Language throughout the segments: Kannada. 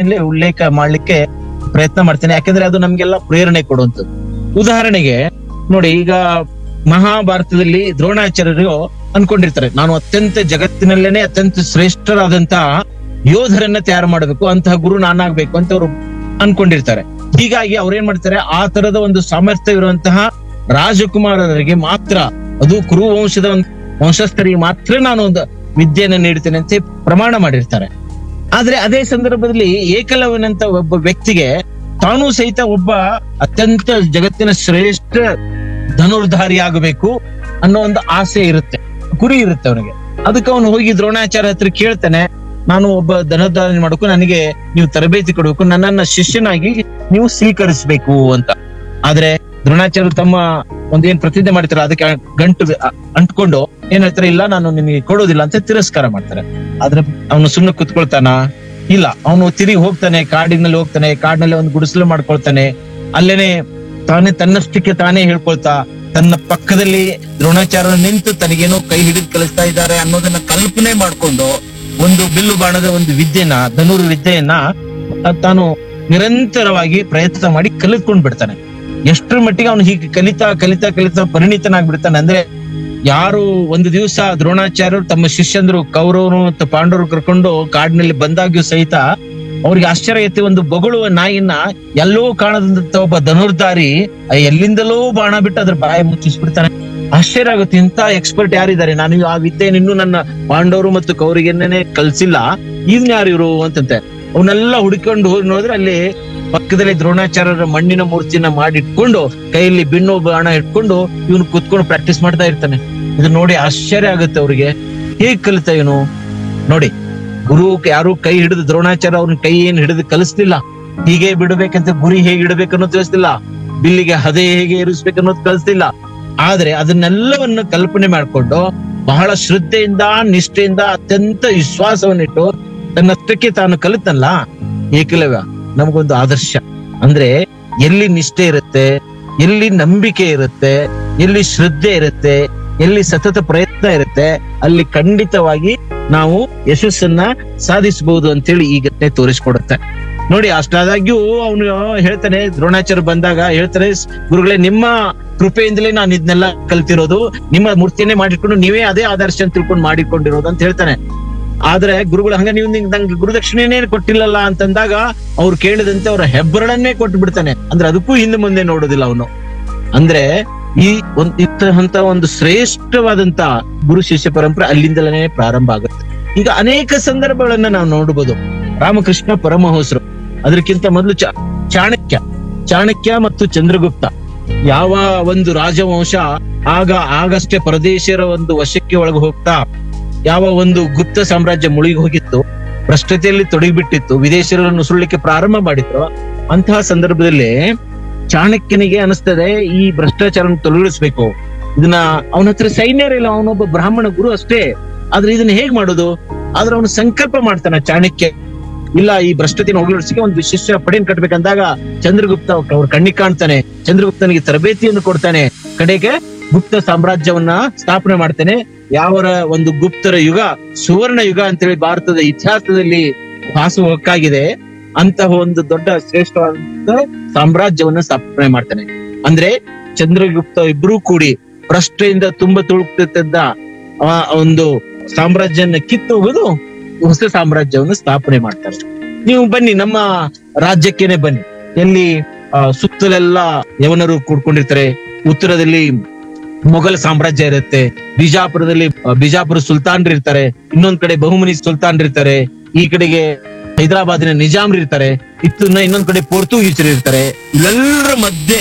ಇಲ್ಲಿ ಉಲ್ಲೇಖ ಮಾಡ್ಲಿಕ್ಕೆ ಪ್ರಯತ್ನ ಮಾಡ್ತೇನೆ ಯಾಕಂದ್ರೆ ಅದು ನಮ್ಗೆಲ್ಲ ಪ್ರೇರಣೆ ಕೊಡುವಂಥದ್ದು ಉದಾಹರಣೆಗೆ ನೋಡಿ ಈಗ ಮಹಾಭಾರತದಲ್ಲಿ ದ್ರೋಣಾಚಾರ್ಯರು ಅನ್ಕೊಂಡಿರ್ತಾರೆ ನಾನು ಅತ್ಯಂತ ಜಗತ್ತಿನಲ್ಲೇನೆ ಅತ್ಯಂತ ಶ್ರೇಷ್ಠರಾದಂತಹ ಯೋಧರನ್ನ ತಯಾರು ಮಾಡಬೇಕು ಅಂತಹ ಗುರು ನಾನಾಗ್ಬೇಕು ಅಂತ ಅವರು ಅನ್ಕೊಂಡಿರ್ತಾರೆ ಹೀಗಾಗಿ ಅವ್ರೇನ್ ಮಾಡ್ತಾರೆ ಆ ತರದ ಒಂದು ಸಾಮರ್ಥ್ಯ ಇರುವಂತಹ ರಾಜಕುಮಾರರಿಗೆ ಮಾತ್ರ ಅದು ಕುರು ವಂಶದ ಒಂದು ವಂಶಸ್ಥರಿಗೆ ಮಾತ್ರ ನಾನು ಒಂದು ವಿದ್ಯೆಯನ್ನು ನೀಡ್ತೇನೆ ಅಂತ ಪ್ರಮಾಣ ಮಾಡಿರ್ತಾರೆ ಆದ್ರೆ ಅದೇ ಸಂದರ್ಭದಲ್ಲಿ ಏಕಲವ್ಯನಂತ ಒಬ್ಬ ವ್ಯಕ್ತಿಗೆ ತಾನೂ ಸಹಿತ ಒಬ್ಬ ಅತ್ಯಂತ ಜಗತ್ತಿನ ಶ್ರೇಷ್ಠ ಧನುರ್ಧಾರಿ ಆಗಬೇಕು ಅನ್ನೋ ಒಂದು ಆಸೆ ಇರುತ್ತೆ ಗುರಿ ಇರುತ್ತೆ ಅವನಿಗೆ ಅದಕ್ಕೆ ಅವನು ಹೋಗಿ ದ್ರೋಣಾಚಾರ್ಯ ಹತ್ರ ಕೇಳ್ತಾನೆ ನಾನು ಒಬ್ಬ ಧನುರ್ಧಾರಿ ಮಾಡಬೇಕು ನನಗೆ ನೀವು ತರಬೇತಿ ಕೊಡಬೇಕು ನನ್ನನ್ನ ಶಿಷ್ಯನಾಗಿ ನೀವು ಸ್ವೀಕರಿಸಬೇಕು ಅಂತ ಆದ್ರೆ ದ್ರೋಣಾಚಾರ್ಯ ತಮ್ಮ ಒಂದೇನ್ ಪ್ರತಿಜ್ಞೆ ಮಾಡ್ತಾರೆ ಅದಕ್ಕೆ ಗಂಟು ಅ- ಅಂಟ್ಕೊಂಡು ಏನ್ ಹೇಳ್ತಾರೆ ಇಲ್ಲ ನಾನು ನಿನಗೆ ಕೊಡೋದಿಲ್ಲ ಅಂತ ತಿರಸ್ಕಾರ ಮಾಡ್ತಾರೆ ಆದ್ರೆ ಅವನು ಸುಮ್ಮನೆ ಕುತ್ಕೊಳ್ತಾನ ಇಲ್ಲ ಅವನು ತಿರುಗಿ ಹೋಗ್ತಾನೆ ಕಾಡಿನಲ್ಲಿ ಹೋಗ್ತಾನೆ ಕಾಡಿನಲ್ಲಿ ಒಂದು ಗುಡಿಸಲು ಮಾಡ್ಕೊಳ್ತಾನೆ ಅಲ್ಲೇನೆ ತಾನೇ ತನ್ನಷ್ಟಕ್ಕೆ ತಾನೇ ಹೇಳ್ಕೊಳ್ತಾ ತನ್ನ ಪಕ್ಕದಲ್ಲಿ ದ್ರೋಣಾಚಾರ್ಯ ನಿಂತು ತನಗೇನೋ ಕೈ ಹಿಡಿದು ಕಲಿಸ್ತಾ ಇದ್ದಾರೆ ಅನ್ನೋದನ್ನ ಕಲ್ಪನೆ ಮಾಡ್ಕೊಂಡು ಒಂದು ಬಿಲ್ಲು ಬಾಣದ ಒಂದು ವಿದ್ಯೆನ ಧನುರ್ ವಿದ್ಯೆಯನ್ನ ಆ, ತಾನು ನಿರಂತರವಾಗಿ ಪ್ರಯತ್ನ ಮಾಡಿ ಕಲಿತ್ಕೊಂಡ್ ಬಿಡ್ತಾನೆ ಎಷ್ಟರ ಮಟ್ಟಿಗೆ ಅವನು ಹೀಗೆ ಕಲಿತಾ ಕಲಿತಾ ಕಲಿತಾ ಪರಿಣಿತನಾಗ್ಬಿಡ್ತಾನೆ ಅಂದ್ರೆ ಯಾರು ಒಂದು ದಿವಸ ದ್ರೋಣಾಚಾರ್ಯರು ತಮ್ಮ ಶಿಷ್ಯಂದ್ರು ಕೌರವರು ಮತ್ತು ಪಾಂಡವರು ಕರ್ಕೊಂಡು ಕಾಡಿನಲ್ಲಿ ಬಂದಾಗ್ಯೂ ಸಹಿತ ಅವ್ರಿಗೆ ಆಶ್ಚರ್ಯ ಐತಿ ಒಂದು ಬೊಗಳುವ ನಾಯಿನ ಎಲ್ಲೋ ಕಾಣದಂತ ಒಬ್ಬ ಧನುರ್ಧಾರಿ ಆ ಎಲ್ಲಿಂದಲೋ ಬಾಣ ಬಿಟ್ಟು ಅದ್ರ ಬಾಯಿ ಮುಚ್ಚಿಸ್ಬಿಡ್ತಾನೆ ಆಶ್ಚರ್ಯ ಆಗುತ್ತೆ ಇಂತ ಎಕ್ಸ್ಪರ್ಟ್ ಯಾರಿದ್ದಾರೆ ನಾನು ಆ ವಿದ್ಯೆ ಇನ್ನೂ ನನ್ನ ಪಾಂಡವರು ಮತ್ತು ಕೌರಿಗೆನ್ನೇ ಕಲ್ಸಿಲ್ಲ ಇವ್ನ್ ಯಾರು ಇವರು ಅಂತಂತೆ ಅವನ್ನೆಲ್ಲ ಹುಡುಕೊಂಡು ಹೋಗಿ ನೋಡಿದ್ರೆ ಅಲ್ಲಿ ಪಕ್ಕದಲ್ಲಿ ದ್ರೋಣಾಚಾರ್ಯರ ಮಣ್ಣಿನ ಮೂರ್ತಿನ ಮಾಡಿಟ್ಕೊಂಡು ಕೈಯಲ್ಲಿ ಬಿಣ್ಣು ಬಾಣ ಇಟ್ಕೊಂಡು ಇವನು ಕುತ್ಕೊಂಡು ಪ್ರಾಕ್ಟೀಸ್ ಮಾಡ್ತಾ ಇರ್ತಾನೆ ಇದು ನೋಡಿ ಆಶ್ಚರ್ಯ ಆಗುತ್ತೆ ಅವ್ರಿಗೆ ಹೇಗ್ ಕಲಿತ ಇವನು ನೋಡಿ ಗುರು ಯಾರು ಕೈ ಹಿಡಿದು ದ್ರೋಣಾಚಾರ್ಯ ಅವ್ರನ್ನ ಕೈ ಏನ್ ಹಿಡಿದು ಕಲಿಸ್ತಿಲ್ಲ ಹೀಗೆ ಬಿಡಬೇಕಂತ ಗುರಿ ಹೇಗೆ ಇಡಬೇಕು ಅನ್ನೋದು ತಿಳಿಸ್ತಿಲ್ಲ ಬಿಲ್ಲಿಗೆ ಹದೆ ಹೇಗೆ ಇರಿಸ್ಬೇಕು ಅನ್ನೋದು ಕಲಿಸ್ತಿಲ್ಲ ಆದ್ರೆ ಅದನ್ನೆಲ್ಲವನ್ನು ಕಲ್ಪನೆ ಮಾಡ್ಕೊಂಡು ಬಹಳ ಶ್ರದ್ಧೆಯಿಂದ ನಿಷ್ಠೆಯಿಂದ ಅತ್ಯಂತ ವಿಶ್ವಾಸವನ್ನಿಟ್ಟು ತನ್ನಷ್ಟಕ್ಕೆ ತಾನು ಕಲಿತಲ್ಲ ಏಕಲವ್ಯ ನಮಗೊಂದು ಆದರ್ಶ ಅಂದ್ರೆ ಎಲ್ಲಿ ನಿಷ್ಠೆ ಇರುತ್ತೆ ಎಲ್ಲಿ ನಂಬಿಕೆ ಇರುತ್ತೆ ಎಲ್ಲಿ ಶ್ರದ್ಧೆ ಇರುತ್ತೆ ಎಲ್ಲಿ ಸತತ ಪ್ರಯತ್ನ ಇರುತ್ತೆ ಅಲ್ಲಿ ಖಂಡಿತವಾಗಿ ನಾವು ಯಶಸ್ಸನ್ನ ಸಾಧಿಸಬಹುದು ಅಂತೇಳಿ ಈ ಘಟನೆ ತೋರಿಸ್ಕೊಡುತ್ತೆ ನೋಡಿ ಅಷ್ಟಾದಾಗ್ಯೂ ಅವನು ಹೇಳ್ತಾನೆ ದ್ರೋಣಾಚಾರ್ಯ ಬಂದಾಗ ಹೇಳ್ತಾರೆ ಗುರುಗಳೇ ನಿಮ್ಮ ಕೃಪೆಯಿಂದಲೇ ನಾನು ಇದನ್ನೆಲ್ಲ ಕಲ್ತಿರೋದು ನಿಮ್ಮ ಮೂರ್ತಿಯನ್ನೇ ಮಾಡಿಕೊಂಡು ನೀವೇ ಅದೇ ಆದರ್ಶ ಅಂತ ತಿಳ್ಕೊಂಡು ಮಾಡಿಕೊಂಡಿರೋದು ಅಂತ ಹೇಳ್ತಾನೆ ಆದ್ರೆ ಗುರುಗಳು ಹಂಗ ನೀವು ನಿಂಗ್ ನಂಗೆ ಗುರುದಕ್ಷಿಣೆನೇ ಕೊಟ್ಟಿಲ್ಲಲ್ಲ ಅಂತಂದಾಗ ಅವ್ರು ಕೇಳಿದಂತೆ ಅವರ ಹೆಬ್ಬರಳನ್ನೇ ಕೊಟ್ಟು ಬಿಡ್ತಾನೆ ಅಂದ್ರೆ ಅದಕ್ಕೂ ಹಿಂದೆ ಮುಂದೆ ನೋಡೋದಿಲ್ಲ ಅವನು ಅಂದ್ರೆ ಈ ಒಂದ್ ಇಂತಹ ಒಂದು ಶ್ರೇಷ್ಠವಾದಂತ ಗುರು ಶಿಷ್ಯ ಪರಂಪರೆ ಅಲ್ಲಿಂದಲೇ ಪ್ರಾರಂಭ ಆಗುತ್ತೆ ಈಗ ಅನೇಕ ಸಂದರ್ಭಗಳನ್ನ ನಾವು ನೋಡಬಹುದು ರಾಮಕೃಷ್ಣ ಪರಮಹಂಸರು ಅದಕ್ಕಿಂತ ಮೊದಲು ಚಾ- ಚಾಣಕ್ಯ ಚಾಣಕ್ಯ ಮತ್ತು ಚಂದ್ರಗುಪ್ತ ಯಾವ ಒಂದು ರಾಜವಂಶ ಆಗ ಆಗಷ್ಟೇ ಪರದೇಶಿಯರ ಒಂದು ವಶಕ್ಕೆ ಒಳಗೆ ಹೋಗ್ತಾ ಯಾವ ಒಂದು ಗುಪ್ತ ಸಾಮ್ರಾಜ್ಯ ಮುಳುಗಿ ಹೋಗಿತ್ತು ಭ್ರಷ್ಟತೆಯಲ್ಲಿ ತೊಡಗಿಬಿಟ್ಟಿತ್ತು ವಿದೇಶಿಯರನ್ನು ಸುಳ್ಳಿಕ್ಕೆ ಪ್ರಾರಂಭ ಮಾಡಿದ್ರು ಅಂತಹ ಸಂದರ್ಭದಲ್ಲಿ ಚಾಣಕ್ಯನಿಗೆ ಅನಿಸ್ತದೆ ಈ ಭ್ರಷ್ಟಾಚಾರ ತೊಲಗಿಸ್ಬೇಕು ಇದನ್ನ ಅವನ ಹತ್ರ ಸೈನ್ಯರಿಲ್ಲ ಅವನೊಬ್ಬ ಬ್ರಾಹ್ಮಣ ಗುರು ಅಷ್ಟೇ ಆದ್ರೆ ಇದನ್ನ ಹೇಗ್ ಮಾಡೋದು ಆದ್ರೆ ಅವನು ಸಂಕಲ್ಪ ಮಾಡ್ತಾನೆ ಚಾಣಕ್ಯ ಇಲ್ಲ ಈ ಭ್ರಷ್ಟತೆಯನ್ನು ಹೋಗಲಿಡಿಸಿಕೆ ಒಂದು ಶಿಷ್ಯ ಪಡೆಯನ್ನು ಕಟ್ಟಬೇಕಂದಾಗ ಚಂದ್ರಗುಪ್ತ ಅವ್ರ ಕಣ್ಣಿಗೆ ಕಾಣ್ತಾನೆ ಚಂದ್ರಗುಪ್ತನಿಗೆ ತರಬೇತಿಯನ್ನು ಕೊಡ್ತಾನೆ ಕಡೆಗೆ ಗುಪ್ತ ಸಾಮ್ರಾಜ್ಯವನ್ನ ಸ್ಥಾಪನೆ ಮಾಡ್ತಾನೆ ಯಾವರ ಒಂದು ಗುಪ್ತರ ಯುಗ ಸುವರ್ಣ ಯುಗ ಅಂತೇಳಿ ಭಾರತದ ಇತಿಹಾಸದಲ್ಲಿ ಭಾಸುವಕ್ಕಾಗಿದೆ ಅಂತಹ ಒಂದು ದೊಡ್ಡ ಶ್ರೇಷ್ಠವಾದ ಸಾಮ್ರಾಜ್ಯವನ್ನ ಸ್ಥಾಪನೆ ಮಾಡ್ತಾನೆ ಅಂದ್ರೆ ಚಂದ್ರಗುಪ್ತ ಇಬ್ರು ಕೂಡಿ ಭ್ರಷ್ಟೆಯಿಂದ ತುಂಬ ತುಳುಕ್ತಿದ್ದ ಆ ಒಂದು ಸಾಮ್ರಾಜ್ಯನ ಕಿತ್ತು ಹೋಗುದು ಹೊಸ ಸಾಮ್ರಾಜ್ಯವನ್ನು ಸ್ಥಾಪನೆ ಮಾಡ್ತಾರೆ ನೀವು ಬನ್ನಿ ನಮ್ಮ ರಾಜ್ಯಕ್ಕೇನೆ ಬನ್ನಿ ಎಲ್ಲಿ ಆ, ಸುತ್ತಲೆಲ್ಲ ಯವನರು ಕೂಡ್ಕೊಂಡಿರ್ತಾರೆ ಉತ್ತರದಲ್ಲಿ ಮೊಘಲ್ ಸಾಮ್ರಾಜ್ಯ ಇರುತ್ತೆ ಬಿಜಾಪುರದಲ್ಲಿ ಆ, ಬಿಜಾಪುರ ಸುಲ್ತಾನ್ರು ಇರ್ತಾರೆ ಇನ್ನೊಂದ್ ಕಡೆ ಬಹುಮನಿ ಸುಲ್ತಾನ್ರು ಇರ್ತಾರೆ ಈ ಕಡೆಗೆ ಹೈದರಾಬಾದಿನ ನಿಜಾಮ್ರು ಇರ್ತಾರೆ ಇತ್ತನ್ನ ಇನ್ನೊಂದ್ ಕಡೆ ಪೋರ್ತುಗೀಸರು ಇರ್ತಾರೆ ಇವೆಲ್ಲರ ಮಧ್ಯೆ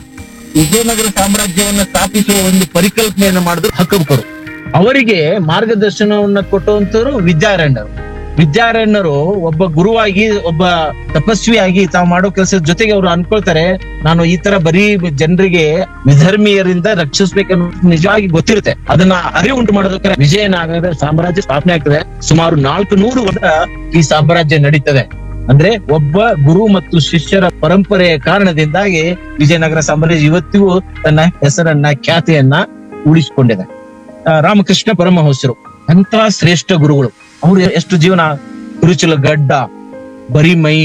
ವಿಜಯನಗರ ಸಾಮ್ರಾಜ್ಯವನ್ನ ಸ್ಥಾಪಿಸುವ ಒಂದು ಪರಿಕಲ್ಪನೆಯನ್ನ ಮಾಡಿದ್ರು ಹಕ್ಕಂಕರು ಅವರಿಗೆ ಮಾರ್ಗದರ್ಶನವನ್ನ ಕೊಟ್ಟುವಂತವ್ರು ವಿದ್ಯಾರಣ್ಯರು ವಿದ್ಯಾರಣ್ಯರು ಒಬ್ಬ ಗುರುವಾಗಿ ಒಬ್ಬ ತಪಸ್ವಿಯಾಗಿ ತಾವು ಮಾಡೋ ಕೆಲಸದ ಜೊತೆಗೆ ಅವರು ಅನ್ಕೊಳ್ತಾರೆ ನಾನು ಈ ತರ ಬರೀ ಜನರಿಗೆ ವಿಧರ್ಮೀಯರಿಂದ ರಕ್ಷಿಸ್ಬೇಕನ್ನೋ ನಿಜವಾಗಿ ಗೊತ್ತಿರುತ್ತೆ ಅದನ್ನ ಅರಿವು ಉಂಟು ಮಾಡೋದಕ್ಕೆ ವಿಜಯನಗರ ಸಾಮ್ರಾಜ್ಯ ಸ್ಥಾಪನೆ ಆಗ್ತದೆ ಸುಮಾರು ನಾಲ್ಕು ನೂರು ವರ್ಷ ಈ ಸಾಮ್ರಾಜ್ಯ ನಡೀತದೆ ಅಂದ್ರೆ ಒಬ್ಬ ಗುರು ಮತ್ತು ಶಿಷ್ಯರ ಪರಂಪರೆಯ ಕಾರಣದಿಂದಾಗಿ ವಿಜಯನಗರ ಸಾಮ್ರಾಜ್ಯ ಇವತ್ತಿಗೂ ತನ್ನ ಹೆಸರನ್ನ ಖ್ಯಾತಿಯನ್ನ ಉಳಿಸಿಕೊಂಡಿದೆ ಆ, ರಾಮಕೃಷ್ಣ ಪರಮಹಂಸರು ಅಂತ ಶ್ರೇಷ್ಠ ಗುರುಗಳು ಅವರು ಎಷ್ಟು ಜೀವನ ಕುರುಚಲ ಗಡ್ಡ ಬರಿಮೈ